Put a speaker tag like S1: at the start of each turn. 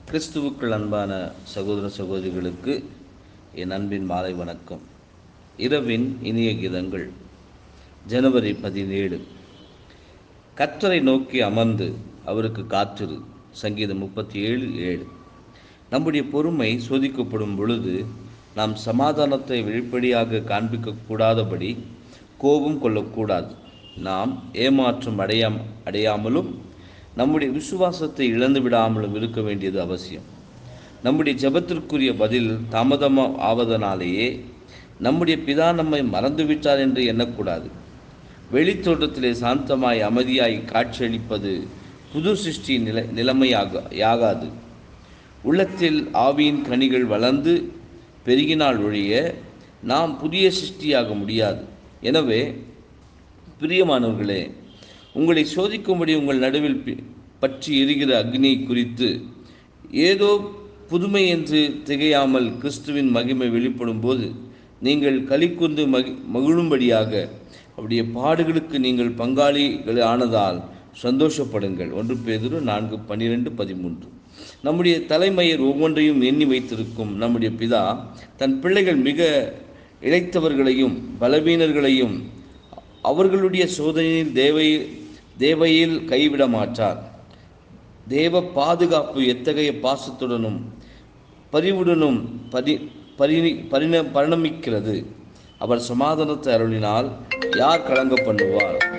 S1: கிறிஸ்துவுக்குள் அன்பான சகோதர சகோதரிகளுக்கு என் அன்பின் மாலை வணக்கம் இரவின் இனிய கீதங்கள் ஜனவரி பதினேழு கற்றரை நோக்கி அமர்ந்து அவருக்கு காற்றிரு சங்கீதம் முப்பத்தி ஏழு ஏழு நம்முடைய பொறுமை சோதிக்கப்படும் பொழுது நாம் சமாதானத்தை வெளிப்படையாக காண்பிக்க கூடாதபடி கோபம் கொள்ளக்கூடாது நாம் ஏமாற்றம் அடையாம் அடையாமலும் நம்முடைய விசுவாசத்தை இழந்து விடாமலும் இருக்க வேண்டியது அவசியம் நம்முடைய ஜெபத்திற்குரிய பதில் தாமதம் ஆவதனாலேயே நம்முடைய பிதா நம்மை மறந்துவிட்டார் என்று எண்ணக்கூடாது வெளித்தோட்டத்திலே சாந்தமாய் அமைதியாய் காட்சியளிப்பது புது சிருஷ்டி நிலை நிலைமையாக யாகாது உள்ளத்தில் ஆவியின் கனிகள் வளர்ந்து பெருகினால் ஒழிய நாம் புதிய சிருஷ்டியாக முடியாது எனவே பிரியமானவர்களே உங்களை சோதிக்கும்படி உங்கள் நடுவில் பி- பற்றி எரிகிற அக்னி குறித்து ஏதோ புதுமை என்று திகையாமல் கிறிஸ்துவின் மகிமை வெளிப்படும் போது நீங்கள் களிக்குந்து மகி மகிழும்படியாக அவருடைய பாடுகளுக்கு நீங்கள் பங்காளிகள் ஆனதால் சந்தோஷப்படுங்கள் ஒன்று பேதுரு நான்கு பன்னிரெண்டு பதிமூன்று நம்முடைய தலைமையர் ஒவ்வொன்றையும் எண்ணி வைத்திருக்கும் நம்முடைய பிதா தன் பிள்ளைகள் மிக இழைத்தவர்களையும் பலவீனர்களையும் அவர்களுடைய சோதனையில் தேவை தேவையில் கைவிட மாட்டார் தேவ பாதுகாப்பு எத்தகைய பாசத்துடனும் பரிவுடனும் பரி பரிணி பரிண பரிணமிக்கிறது அவர் சமாதானத்தை அருளினால் யார் கலங்க பண்ணுவார்